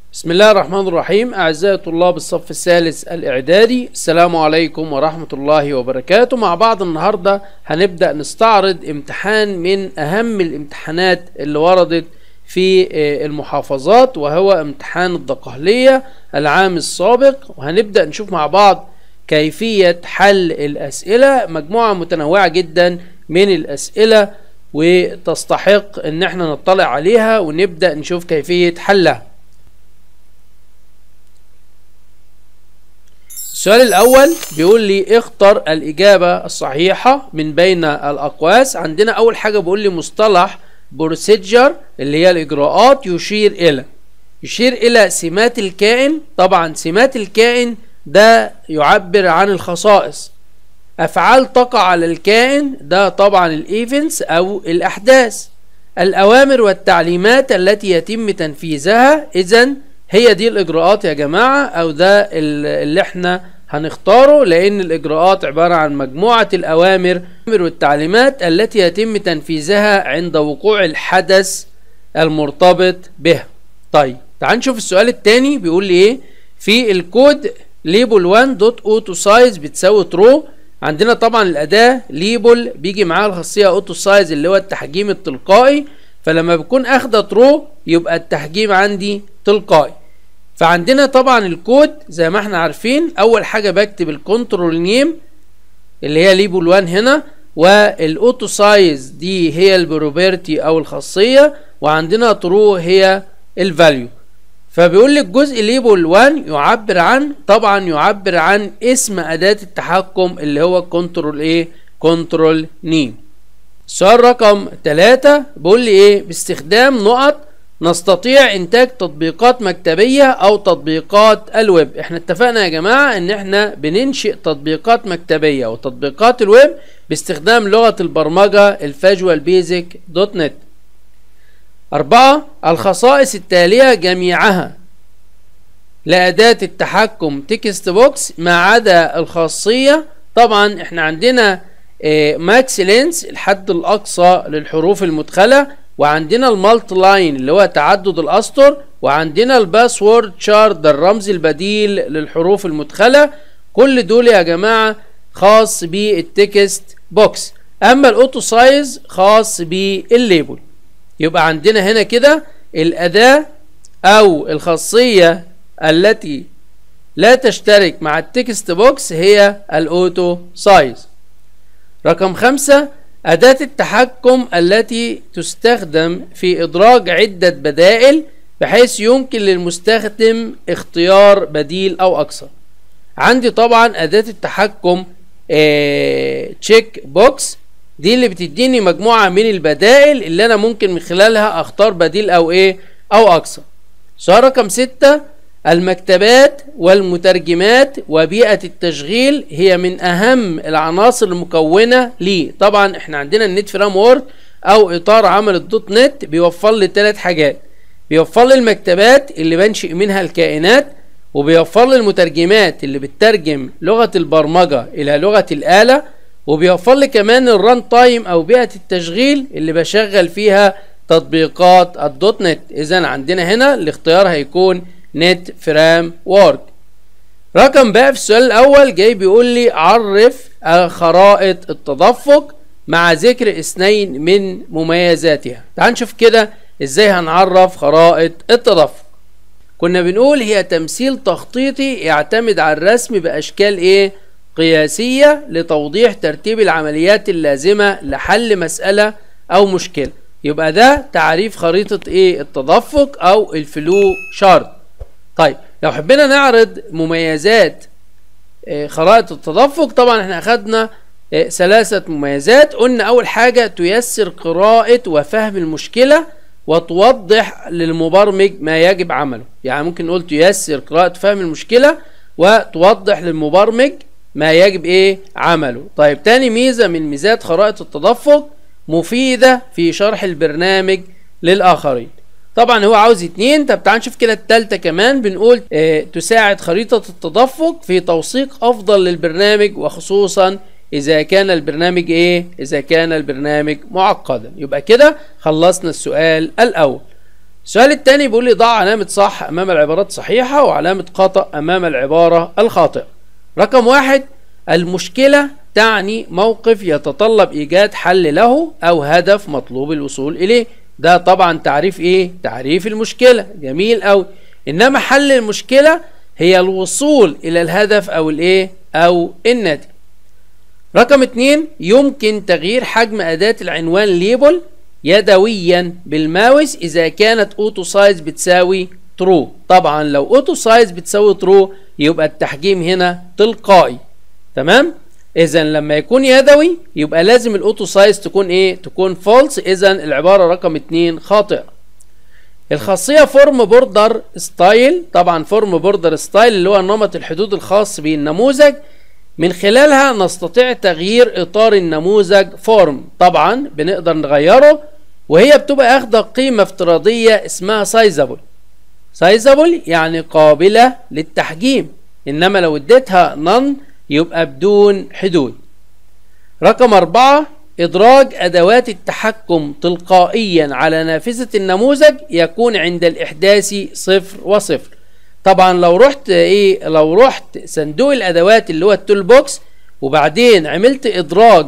بسم الله الرحمن الرحيم أعزائي طلاب الصف الثالث الإعدادي السلام عليكم ورحمة الله وبركاته مع بعض النهاردة هنبدأ نستعرض امتحان من أهم الامتحانات اللي وردت في آه، المحافظات وهو امتحان الدقهلية العام السابق وهنبدأ نشوف مع بعض كيفية حل الأسئلة مجموعة متنوعة جدا من الأسئلة وتستحق ان احنا نطلع عليها ونبدأ نشوف كيفية حلها السؤال الأول بيقول لي اختر الإجابة الصحيحة من بين الأقواس عندنا أول حاجة بيقول لي مصطلح بروسيجر اللي هي الإجراءات يشير إلى يشير إلى سمات الكائن طبعا سمات الكائن ده يعبر عن الخصائص أفعال تقع على الكائن ده طبعا الإيفنتس أو الأحداث الأوامر والتعليمات التي يتم تنفيذها إذا هي دي الإجراءات يا جماعة أو ده ال- اللي احنا هنختاره لأن الإجراءات عبارة عن مجموعة الأوامر والتعليمات التي يتم تنفيذها عند وقوع الحدث المرتبط بها طيب تعال نشوف السؤال التاني بيقول لي ايه في الكود ليبل 1 دوت اوتو سايز بتساوي ترو عندنا طبعا الاداه ليبل بيجي معاها الخاصيه اوتو سايز اللي هو التحجيم التلقائي فلما بيكون اخده ترو يبقى التحجيم عندي تلقائي فعندنا طبعا الكود زي ما احنا عارفين اول حاجه بكتب الكنترول نيم اللي هي ليبل 1 هنا والاوتو سايز دي هي البروبرتي او الخاصيه وعندنا ترو هي الفاليو فبيقول لك جزء ليبل 1 يعبر عن طبعا يعبر عن اسم اداه التحكم اللي هو كنترول ايه كنترول نيم السؤال رقم 3 بيقول لي ايه باستخدام نقط نستطيع انتاج تطبيقات مكتبية او تطبيقات الويب احنا اتفقنا يا جماعة ان احنا بننشئ تطبيقات مكتبية وتطبيقات الويب باستخدام لغة البرمجة الفاجوال بيزك دوت نت أربعة الخصائص التالية جميعها لأداة التحكم تكست بوكس ما عدا الخاصية طبعا احنا عندنا ماكس لينس الحد الأقصى للحروف المدخلة وعندنا المالت لاين اللي هو تعدد الأسطر وعندنا الباسورد شارت ده الرمز البديل للحروف المدخلة كل دول يا جماعة خاص بالتكست بوكس أما الأوتو سايز خاص بالليبل يبقى عندنا هنا كده الأداة أو الخاصية التي لا تشترك مع التكست بوكس هي الأوتو سايز رقم خمسة أداة التحكم التي تستخدم في إدراج عدة بدائل بحيث يمكن للمستخدم اختيار بديل أو أكثر عندي طبعا أداة التحكم تشيك بوكس دي اللي بتديني مجموعة من البدائل اللي أنا ممكن من خلالها أختار بديل أو إيه أو أكثر سؤال رقم ستة المكتبات والمترجمات وبيئة التشغيل هي من أهم العناصر المكونة ليه طبعا احنا عندنا النت فريم وورد أو إطار عمل الدوت نت بيوفر لي ثلاث حاجات بيوفر لي المكتبات اللي بنشئ منها الكائنات وبيوفر لي المترجمات اللي بتترجم لغة البرمجة إلى لغة الآلة وبيوفر لي كمان الران تايم أو بيئة التشغيل اللي بشغل فيها تطبيقات الدوت نت إذا عندنا هنا الاختيار هيكون نت فرام وورد رقم بقى في السؤال الأول جاي بيقول لي عرف خرائط التدفق مع ذكر اثنين من مميزاتها تعال نشوف كده ازاي هنعرف خرائط التدفق كنا بنقول هي تمثيل تخطيطي يعتمد على الرسم بأشكال ايه قياسية لتوضيح ترتيب العمليات اللازمة لحل مسألة أو مشكلة يبقى ده تعريف خريطة ايه التدفق أو الفلو شارت طيب لو حبينا نعرض مميزات آه، خرائط التدفق طبعا احنا اخدنا آه، ثلاثة مميزات قلنا اول حاجة تيسر قراءة وفهم المشكلة وتوضح للمبرمج ما يجب عمله يعني ممكن نقول تيسر قراءة وفهم المشكلة وتوضح للمبرمج ما يجب ايه عمله طيب تاني ميزة من ميزات خرائط التدفق مفيدة في شرح البرنامج للآخرين طبعا هو عاوز اتنين طب تعال نشوف كده التالتة كمان بنقول اه تساعد خريطة التدفق في توثيق افضل للبرنامج وخصوصا اذا كان البرنامج ايه اذا كان البرنامج معقدا يبقى كده خلصنا السؤال الاول السؤال الثاني بيقول لي ضع علامة صح أمام العبارات الصحيحة وعلامة خطأ أمام العبارة الخاطئة رقم واحد المشكلة تعني موقف يتطلب إيجاد حل له أو هدف مطلوب الوصول إليه ده طبعا تعريف إيه؟ تعريف المشكلة جميل أوي إنما حل المشكلة هي الوصول إلى الهدف أو الإيه؟ أو الناتج رقم اتنين يمكن تغيير حجم أداة العنوان ليبل يدويا بالماوس إذا كانت أوتو سايز بتساوي ترو طبعا لو أوتو سايز بتساوي ترو يبقى التحجيم هنا تلقائي تمام إذا لما يكون يدوي يبقى لازم الأوتو سايز تكون إيه تكون فولس إذا العبارة رقم اتنين خاطئة الخاصية فورم بوردر ستايل طبعا فورم بوردر ستايل اللي هو نمط الحدود الخاص بالنموذج من خلالها نستطيع تغيير اطار النموذج فورم طبعا بنقدر نغيره وهي بتبقى اخده قيمه افتراضيه اسمها سايزابل سايزابل يعني قابله للتحجيم انما لو اديتها نن يبقى بدون حدود رقم أربعة إدراج أدوات التحكم تلقائيا على نافذة النموذج يكون عند الإحداث صفر وصفر طبعا لو رحت ايه لو رحت صندوق الادوات اللي هو التول بوكس وبعدين عملت ادراج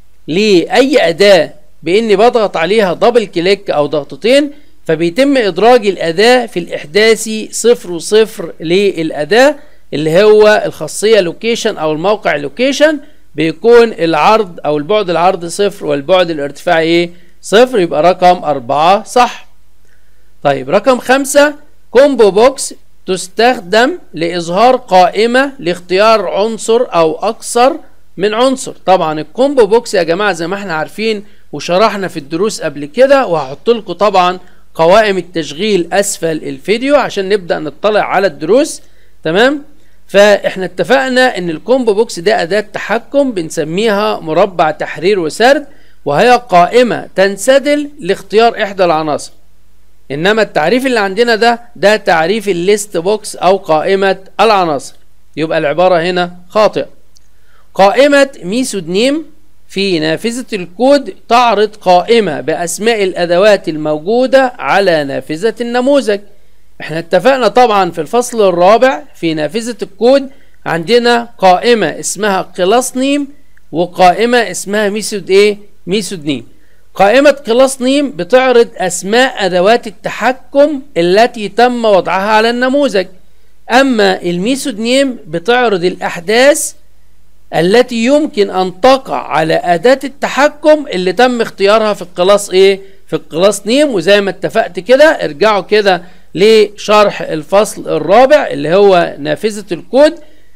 لاي اداه باني بضغط عليها دبل كليك او ضغطتين فبيتم ادراج الاداه في الاحداث صفر وصفر للاداه اللي هو الخاصيه لوكيشن او الموقع لوكيشن بيكون العرض او البعد العرض صفر والبعد الارتفاعي ايه صفر يبقى رقم أربعة صح طيب رقم خمسة كومبو بوكس تستخدم لإظهار قائمة لاختيار عنصر أو أكثر من عنصر طبعا الكومبو بوكس يا جماعة زي ما احنا عارفين وشرحنا في الدروس قبل كده وهحط لكم طبعا قوائم التشغيل أسفل الفيديو عشان نبدأ نطلع على الدروس تمام فاحنا اتفقنا ان الكومبو بوكس ده أداة تحكم بنسميها مربع تحرير وسرد وهي قائمة تنسدل لاختيار إحدى العناصر انما التعريف اللي عندنا ده ده تعريف الليست بوكس او قائمة العناصر يبقى العبارة هنا خاطئة قائمة ميثود نيم في نافذة الكود تعرض قائمة بأسماء الأدوات الموجودة على نافذة النموذج احنا اتفقنا طبعا في الفصل الرابع في نافذة الكود عندنا قائمة اسمها كلاس نيم وقائمة اسمها ميثود ايه ميثود نيم قائمة كلاس نيم بتعرض أسماء أدوات التحكم التي تم وضعها على النموذج أما الميثود نيم بتعرض الأحداث التي يمكن أن تقع على أداة التحكم اللي تم اختيارها في الكلاس إيه؟ في الكلاس نيم وزي ما اتفقت كده ارجعوا كده لشرح الفصل الرابع اللي هو نافذة الكود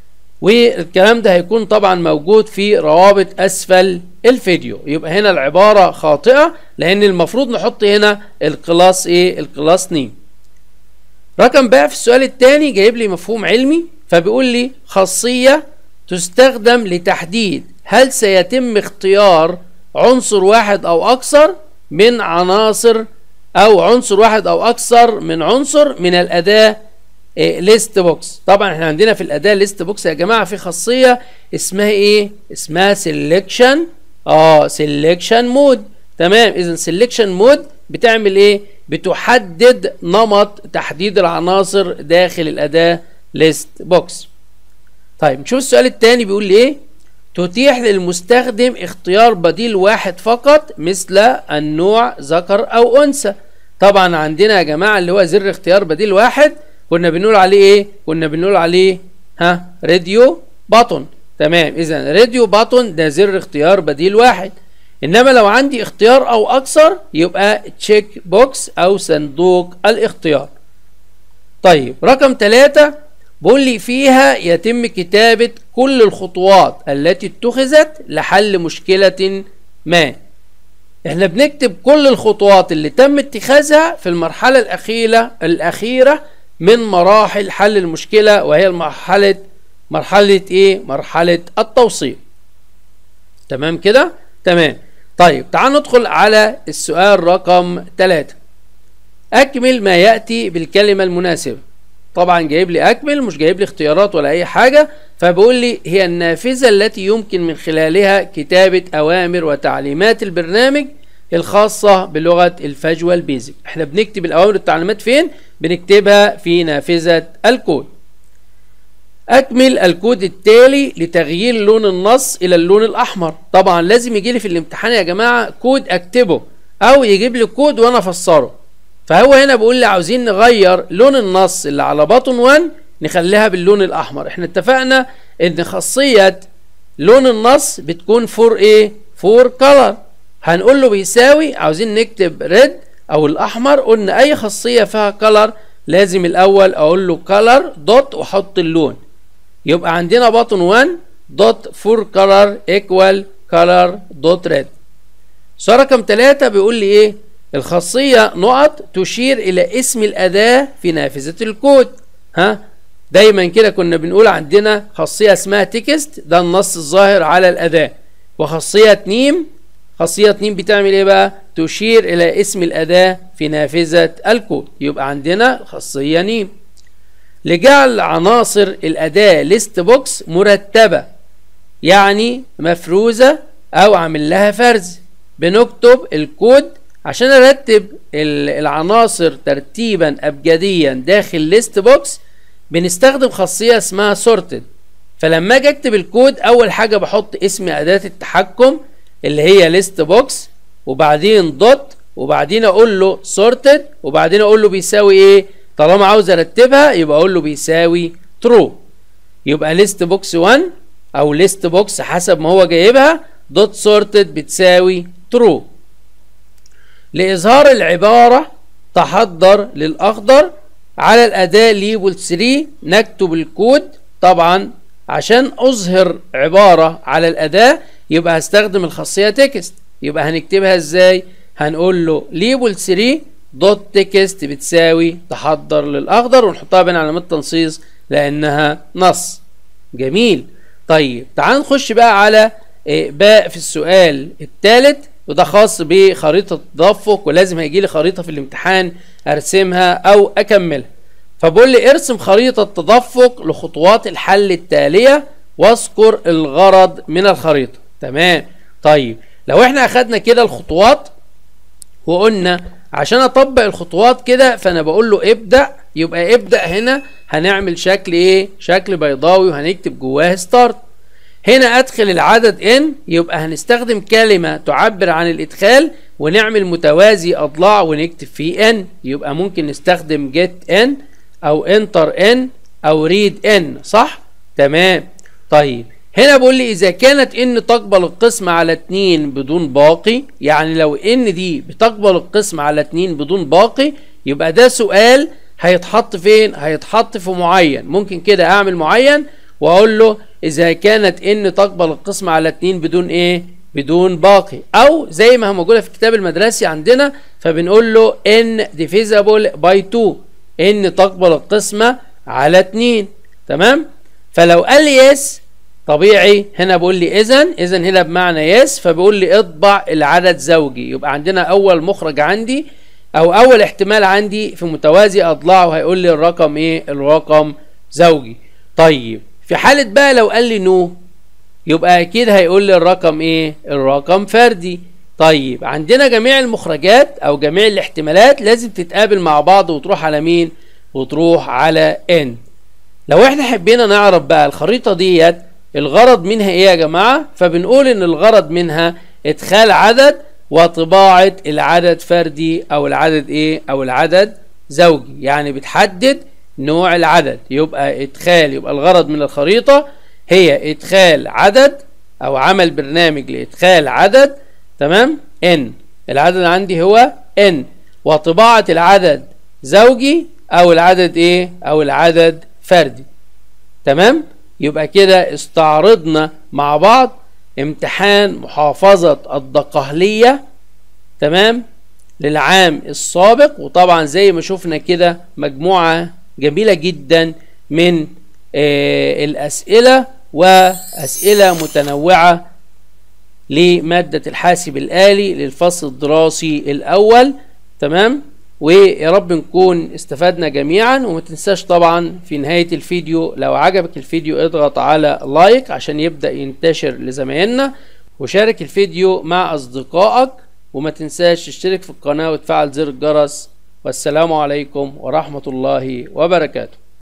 والكلام ده هيكون طبعا موجود في روابط اسفل الفيديو يبقى هنا العبارة خاطئة لان المفروض نحط هنا الكلاس ايه الكلاس نيم رقم بقى في السؤال الثاني جايب لي مفهوم علمي فبيقول لي خاصية تستخدم لتحديد هل سيتم اختيار عنصر واحد او اكثر من عناصر او عنصر واحد او اكثر من عنصر من الاداة ليست بوكس طبعا احنا عندنا في الاداه ليست بوكس يا جماعه في خاصيه اسمها ايه اسمها سيلكشن اه سيلكشن مود تمام اذا سيلكشن مود بتعمل ايه بتحدد نمط تحديد العناصر داخل الاداه ليست بوكس طيب نشوف السؤال الثاني بيقول لي ايه تتيح للمستخدم اختيار بديل واحد فقط مثل النوع ذكر او انثى طبعا عندنا يا جماعه اللي هو زر اختيار بديل واحد كنا بنقول عليه ايه كنا بنقول عليه ها راديو باتون تمام اذا راديو باتون ده زر اختيار بديل واحد انما لو عندي اختيار او اكثر يبقى تشيك بوكس او صندوق الاختيار طيب رقم ثلاثة بقول لي فيها يتم كتابة كل الخطوات التي اتخذت لحل مشكلة ما احنا بنكتب كل الخطوات اللي تم اتخاذها في المرحلة الأخيرة الأخيرة من مراحل حل المشكلة وهي مرحلة مرحلة ايه مرحلة التوصيل تمام كده تمام طيب تعال ندخل على السؤال رقم 3 اكمل ما يأتي بالكلمة المناسبة طبعا جايب لي اكمل مش جايب لي اختيارات ولا اي حاجة فبقول لي هي النافذة التي يمكن من خلالها كتابة اوامر وتعليمات البرنامج الخاصة بلغة الفجوال بيزك احنا بنكتب الأوامر والتعليمات فين؟ بنكتبها في نافذة الكود أكمل الكود التالي لتغيير لون النص إلى اللون الأحمر طبعا لازم يجي لي في الامتحان يا جماعة كود أكتبه أو يجيب لي كود وأنا أفسره فهو هنا بيقول لي عاوزين نغير لون النص اللي على باطن 1 نخليها باللون الأحمر احنا اتفقنا إن خاصية لون النص بتكون فور إيه؟ فور كلر هنقول له بيساوي عاوزين نكتب ريد أو الأحمر قلنا أي خاصية فيها كلر لازم الأول أقول له كلر دوت وأحط اللون يبقى عندنا بطن 1 دوت فور كلر ايكوال كلر دوت ريد سؤال رقم 3 بيقول لي ايه الخاصية نقط تشير إلى اسم الأداة في نافذة الكود ها دايما كده كنا بنقول عندنا خاصية اسمها تكست ده النص الظاهر على الأداة وخاصية نيم خاصية نيم بتعمل ايه بقى تشير إلى اسم الأداة في نافذة الكود يبقى عندنا خاصية نيم لجعل عناصر الأداة ليست بوكس مرتبة يعني مفروزة أو عامل لها فرز بنكتب الكود عشان أرتب العناصر ترتيبا أبجديا داخل ليست بوكس بنستخدم خاصية اسمها sorted فلما أجي أكتب الكود أول حاجة بحط اسم أداة التحكم اللي هي ليست بوكس وبعدين دوت وبعدين أقول له sorted وبعدين أقول له بيساوي إيه طالما عاوز ارتبها يبقى اقول له بيساوي ترو يبقى ليست بوكس 1 او ليست بوكس حسب ما هو جايبها دوت سورتد بتساوي ترو لإظهار العبارة تحضر للأخضر على الأداة ليبل 3 نكتب الكود طبعا عشان أظهر عبارة على الأداة يبقى هستخدم الخاصية تكست يبقى هنكتبها ازاي هنقول له ليبل 3 دوت تكست بتساوي تحضر للأخضر ونحطها بين علامات تنصيص لأنها نص جميل طيب تعال نخش بقى على باء في السؤال الثالث وده خاص بخريطة التدفق ولازم هيجي لي خريطة في الامتحان أرسمها أو أكملها فبقول لي ارسم خريطة تدفق لخطوات الحل التالية واذكر الغرض من الخريطة تمام طيب لو احنا أخدنا كده الخطوات وقلنا عشان اطبق الخطوات كده فانا بقول له ابدا يبقى ابدا هنا هنعمل شكل ايه شكل بيضاوي وهنكتب جواه ستارت هنا ادخل العدد ان يبقى هنستخدم كلمة تعبر عن الادخال ونعمل متوازي اضلاع ونكتب فيه ان يبقى ممكن نستخدم جيت ان او انتر ان او ريد ان صح تمام طيب هنا بقول لي اذا كانت ان تقبل القسم على 2 بدون باقي يعني لو ان دي بتقبل القسم على 2 بدون باقي يبقى ده سؤال هيتحط فين هيتحط في معين ممكن كده اعمل معين واقول له اذا كانت ان تقبل القسم على 2 بدون ايه بدون باقي او زي ما هي موجوده في الكتاب المدرسي عندنا فبنقول له ان divisible by 2 ان تقبل القسمه على 2 تمام فلو قال لي يس طبيعي هنا بقول لي اذا اذا هنا بمعنى يس فبيقول لي اطبع العدد زوجي يبقى عندنا اول مخرج عندي او اول احتمال عندي في متوازي اضلاعه هيقول لي الرقم ايه الرقم زوجي طيب في حالة بقى لو قال لي نو يبقى اكيد هيقول لي الرقم ايه الرقم فردي طيب عندنا جميع المخرجات او جميع الاحتمالات لازم تتقابل مع بعض وتروح على مين وتروح على ان لو احنا حبينا نعرف بقى الخريطة ديت الغرض منها ايه يا جماعة فبنقول ان الغرض منها ادخال عدد وطباعة العدد فردي او العدد ايه او العدد زوجي يعني بتحدد نوع العدد يبقى ادخال يبقى الغرض من الخريطة هي ادخال عدد او عمل برنامج لادخال عدد تمام ان العدد عندي هو ان وطباعة العدد زوجي او العدد ايه او العدد فردي تمام يبقى كده استعرضنا مع بعض امتحان محافظة الدقهلية تمام للعام السابق وطبعا زي ما شفنا كده مجموعة جميلة جدا من آه الأسئلة وأسئلة متنوعة لمادة الحاسب الآلي للفصل الدراسي الأول تمام ويا رب نكون استفدنا جميعا وما تنساش طبعا في نهاية الفيديو لو عجبك الفيديو اضغط على لايك عشان يبدأ ينتشر لزمايلنا وشارك الفيديو مع أصدقائك وما تنساش تشترك في القناة وتفعل زر الجرس والسلام عليكم ورحمة الله وبركاته